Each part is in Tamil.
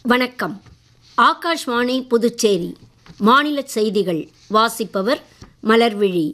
வணக்கம் ஆகாஷ்வாணி புதுச்சேரி மாநில செய்திகள் வாசிப்பவர் மலர்விழி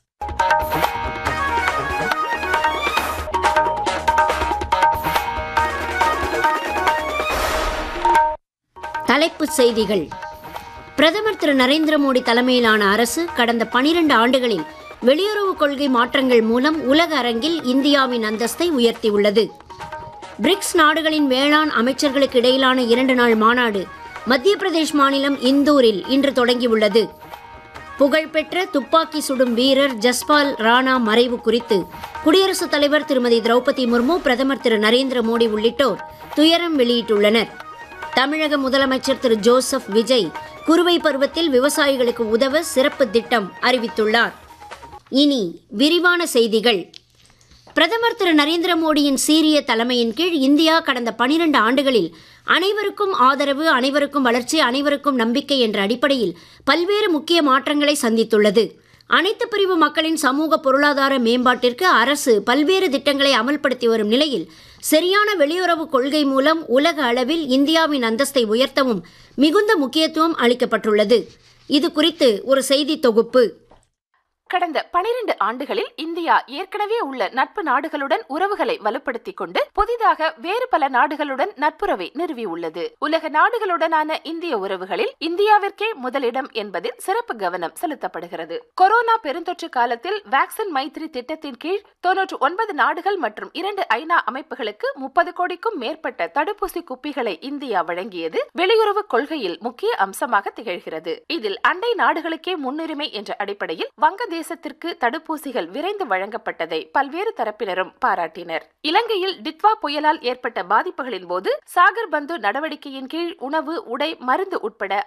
தலைப்புச் செய்திகள் பிரதமர் திரு நரேந்திர மோடி தலைமையிலான அரசு கடந்த பனிரண்டு ஆண்டுகளில் வெளியுறவுக் கொள்கை மாற்றங்கள் மூலம் உலக அரங்கில் இந்தியாவின் அந்தஸ்தை உயர்த்தியுள்ளது பிரிக்ஸ் நாடுகளின் வேளாண் அமைச்சர்களுக்கு இடையிலான இரண்டு நாள் மாநாடு மத்திய பிரதேஷ் மாநிலம் இந்தூரில் இன்று தொடங்கியுள்ளது புகழ்பெற்ற துப்பாக்கி சுடும் வீரர் ஜஸ்பால் ராணா மறைவு குறித்து குடியரசுத் தலைவர் திருமதி திரௌபதி முர்மு பிரதமர் திரு நரேந்திர மோடி உள்ளிட்டோர் துயரம் வெளியிட்டுள்ளனர் தமிழக முதலமைச்சர் திரு ஜோசப் விஜய் குறுவை பருவத்தில் விவசாயிகளுக்கு உதவ சிறப்பு திட்டம் அறிவித்துள்ளார் இனி விரிவான செய்திகள் பிரதமர் திரு நரேந்திர மோடியின் சீரிய தலைமையின் கீழ் இந்தியா கடந்த பனிரண்டு ஆண்டுகளில் அனைவருக்கும் ஆதரவு அனைவருக்கும் வளர்ச்சி அனைவருக்கும் நம்பிக்கை என்ற அடிப்படையில் பல்வேறு முக்கிய மாற்றங்களை சந்தித்துள்ளது அனைத்து பிரிவு மக்களின் சமூக பொருளாதார மேம்பாட்டிற்கு அரசு பல்வேறு திட்டங்களை அமல்படுத்தி வரும் நிலையில் சரியான வெளியுறவு கொள்கை மூலம் உலக அளவில் இந்தியாவின் அந்தஸ்தை உயர்த்தவும் மிகுந்த முக்கியத்துவம் அளிக்கப்பட்டுள்ளது இது குறித்து ஒரு செய்தி தொகுப்பு கடந்த பனிரெண்டு ஆண்டுகளில் இந்தியா ஏற்கனவே உள்ள நட்பு நாடுகளுடன் உறவுகளை வலுப்படுத்திக் கொண்டு புதிதாக வேறு பல நாடுகளுடன் நட்புறவை நிறுவியுள்ளது உலக நாடுகளுடனான இந்திய உறவுகளில் இந்தியாவிற்கே முதலிடம் என்பதில் சிறப்பு கவனம் செலுத்தப்படுகிறது கொரோனா பெருந்தொற்று காலத்தில் வேக்சின் மைத்ரி திட்டத்தின் கீழ் தொன்னூற்று ஒன்பது நாடுகள் மற்றும் இரண்டு ஐநா அமைப்புகளுக்கு முப்பது கோடிக்கும் மேற்பட்ட தடுப்பூசி குப்பிகளை இந்தியா வழங்கியது வெளியுறவு கொள்கையில் முக்கிய அம்சமாக திகழ்கிறது இதில் அண்டை நாடுகளுக்கே முன்னுரிமை என்ற அடிப்படையில் வங்க தேசத்திற்கு தடுப்பூசிகள் விரைந்து வழங்கப்பட்டதை பல்வேறு தரப்பினரும் பாராட்டினர் இலங்கையில் டிட்வா புயலால் ஏற்பட்ட பாதிப்புகளின் போது சாகர் பந்து நடவடிக்கையின் கீழ் உணவு உடை மருந்து உட்பட